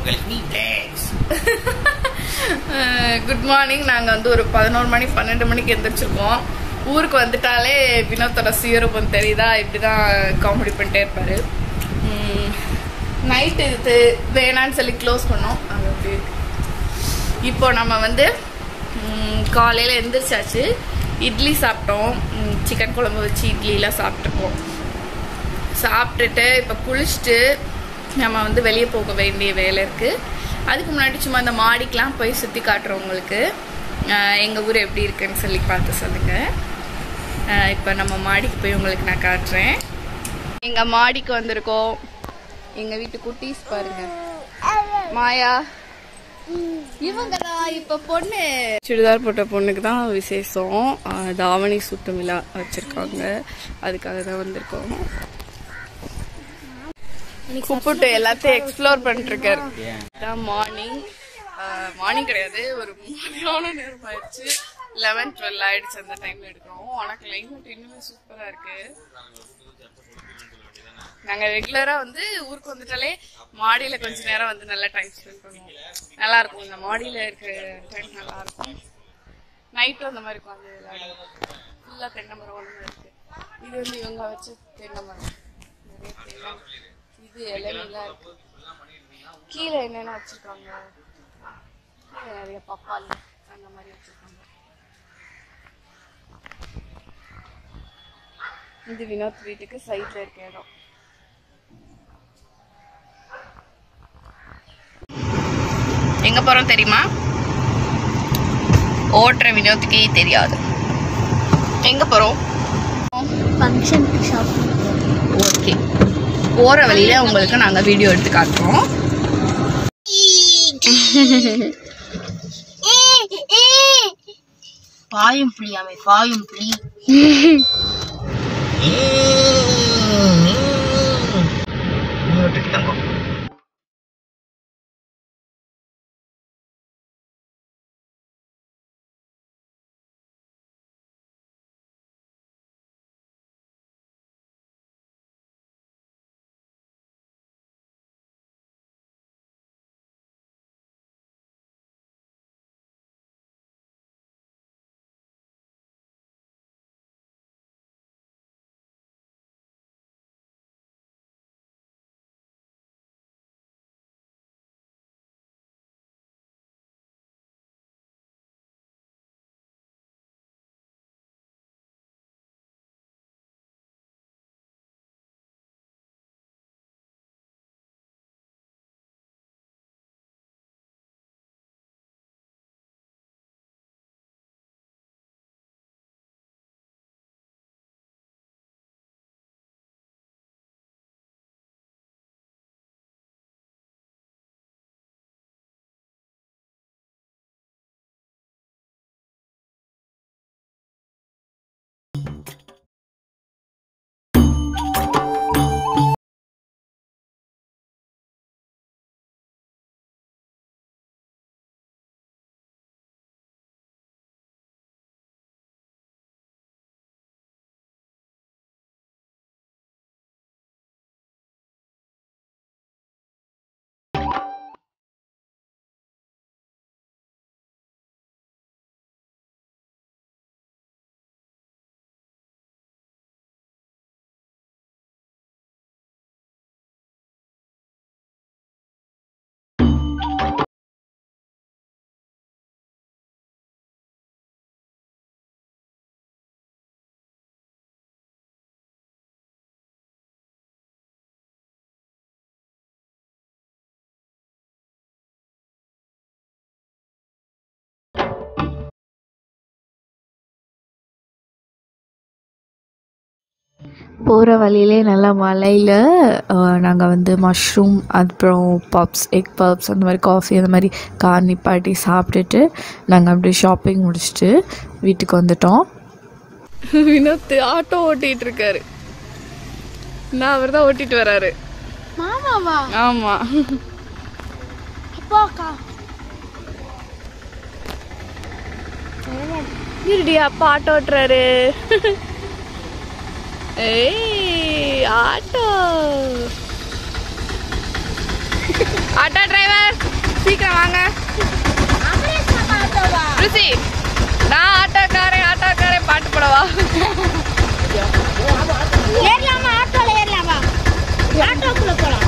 Welcome thanks good morning நாங்கள் வந்து ஒரு பதினோரு மணி பன்னெண்டு மணிக்கு எந்திரிச்சிருக்கோம் ஊருக்கு வந்துட்டாலே வினோத்தோட சுயரூபம் தெரியுதா இப்படி தான் காமெடி பண்ணிட்டே இருப்பாரு நைட்டு இது வேணான்னு சொல்லி க்ளோஸ் பண்ணோம் அது அப்படி இருக்கு. இப்போ நம்ம வந்து காலையில் எந்திரிச்சாச்சு இட்லி சாப்பிட்டோம் சிக்கன் குழம்பு வச்சு இட்லிலாம் சாப்பிட்ருக்கோம் சாப்பிட்டுட்டு இப்போ குளிச்சுட்டு நம்ம வந்து வெளியே போக வேண்டிய வேலை இருக்குது அதுக்கு முன்னாடி சும்மா அந்த மாடிக்கெலாம் போய் சுற்றி காட்டுறோம் உங்களுக்கு எங்கள் ஊர் எப்படி இருக்குன்னு சொல்லி பார்த்து சொல்லுங்கள் இப்போ நம்ம மாடிக்கு போய் உங்களுக்கு நான் காட்டுறேன் எங்கள் மாடிக்கு வந்திருக்கோம் எங்கள் வீட்டு குட்டீஸ் பாருங்க மாயா இவங்க தான் இப்போ பொண்ணு சுடிதார் போட்ட பொண்ணுக்கு தான் விசேஷம் ஆஹ் தாவணி சுட்டும் விழா வச்சுருக்காங்க அதுக்காக தான் வந்திருக்கோம் கூப்பிட்டு எல்லாத்தையும் எக்ஸ்ப்ளோர் பண்ணிட்டு இருக்காரு மார்னிங் மார்னிங் கிடையாது ஒரு மதியான நேரம் ஆயிடுச்சு லெவன் டுவெல் ஆயிடுச்சு அந்த டைம்ல எடுக்கிறோம் ஆனா கிளைமேட் இன்னுமே சூப்பரா இருக்கு நாங்க ரெகுலரா வந்து ஊருக்கு வந்துட்டாலே மாடியில கொஞ்ச நேரம் வந்து நல்லா டைம் ஸ்பெண்ட் பண்ணுவோம் நல்லா இருக்கும் இந்த மாடியில இருக்கிற டைம் நல்லா இருக்கும் நைட்டும் அந்த மாதிரி இருக்கும் அது விளையாடுவோம் ஃபுல்லா தென்னை மரம் ஒன்று இருக்கு இது வந்து இவங்க வச்ச தென்னை மரம் நிறைய தென்னை இது இளநீலாம் இருக்கு கீழே என்னென்ன வச்சிருக்காங்க கீழே நிறைய பப்பாளி அந்த மாதிரி வச்சிருக்காங்க இது வினோத் வீட்டுக்கு சைட்ல இருக்க இடம் எங்க போறோம் தெரியுமா ஓட்டுற வினோத்துக்கே தெரியாது எங்க போறோம் ஃபங்க்ஷன் ஷாப்பிங் ஓகே போற வழியில உங்களுக்கு நாங்க வீடியோ எடுத்து காட்டுறோம் பாயும் புளியாமை பாயும் புளி போகிற வழியிலே நல்லா மலையில் நாங்கள் வந்து மஷ்ரூம் அப்புறம் பப்ஸ் எக் பப்ஸ் அந்த மாதிரி காஃபி அந்த மாதிரி கார் நிப்பாட்டி சாப்பிட்டுட்டு நாங்கள் அப்படியே ஷாப்பிங் முடிச்சுட்டு வீட்டுக்கு வந்துட்டோம் வினோத் ஆட்டோ ஓட்டிட்டு இருக்காரு நான் அவர் தான் ஓட்டிட்டு வராரு மாமாவா ஆமா அப்பாக்கா இருடி அப்பா ஆட்டோ ஓட்டுறாரு ஏய் ஆட்டோ ஆட்டோ டிரைவர் சீக்கிரம் வாங்க ருசி நான் ஆட்டோக்காரன் ஆட்டோக்காரன் பாட்டு போடவா ஏறலாமா ஆட்டோல ஏறலாமா ஆட்டோக்குள்ள போலாம்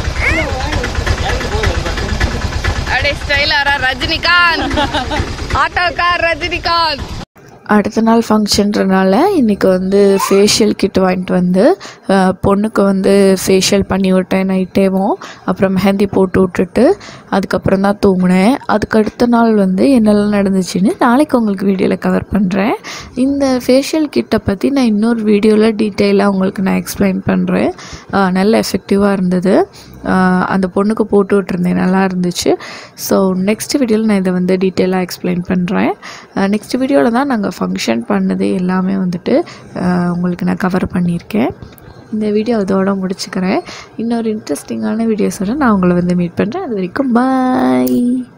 அப்படியே ஸ்டைலாரா ரஜினிகாந்த் ஆட்டோக்கார் ரஜினிகாந்த் அடுத்த நாள் ஃபங்க்ஷன்றனால இன்றைக்கி வந்து ஃபேஷியல் கிட் வாங்கிட்டு வந்து அஹ், பொண்ணுக்கு வந்து ஃபேஷியல் பண்ணி விட்டேன் நைட்டேவும் அப்புறம் மெஹந்தி போட்டு விட்டுட்டு அதுக்கப்புறம் தான் தூங்கினேன் அதுக்கு அடுத்த நாள் வந்து என்னெல்லாம் நடந்துச்சுன்னு நாளைக்கு உங்களுக்கு வீடியோவில் கவர் பண்ணுறேன் இந்த ஃபேஷியல் கிட்டை பற்றி நான் இன்னொரு வீடியோவில் டீட்டெயிலாக உங்களுக்கு நான் எக்ஸ்பிளைன் பண்ணுறேன் நல்ல எஃபெக்டிவாக இருந்தது ஆஹ் அந்த பொண்ணுக்கு போட்டு விட்டுருந்தேன் நல்லா இருந்துச்சு ஸோ நெக்ஸ்ட் வீடியோவில் நான் இதை வந்து டீட்டெயிலாக எக்ஸ்பிளைன் பண்ணுறேன் நெக்ஸ்ட் வீடியோவில் தான் நாங்கள் ஃபங்க்ஷன் பண்ணது எல்லாமே வந்துட்டு ஆஹ் உங்களுக்கு நான் கவர் பண்ணியிருக்கேன் இந்த வீடியோ இதோட முடிச்சுக்கிறேன் இன்னொரு இன்ட்ரெஸ்டிங்கான வீடியோஸோட நான் உங்களை வந்து மீட் பண்ணுறேன் அது வரைக்கும் பாய்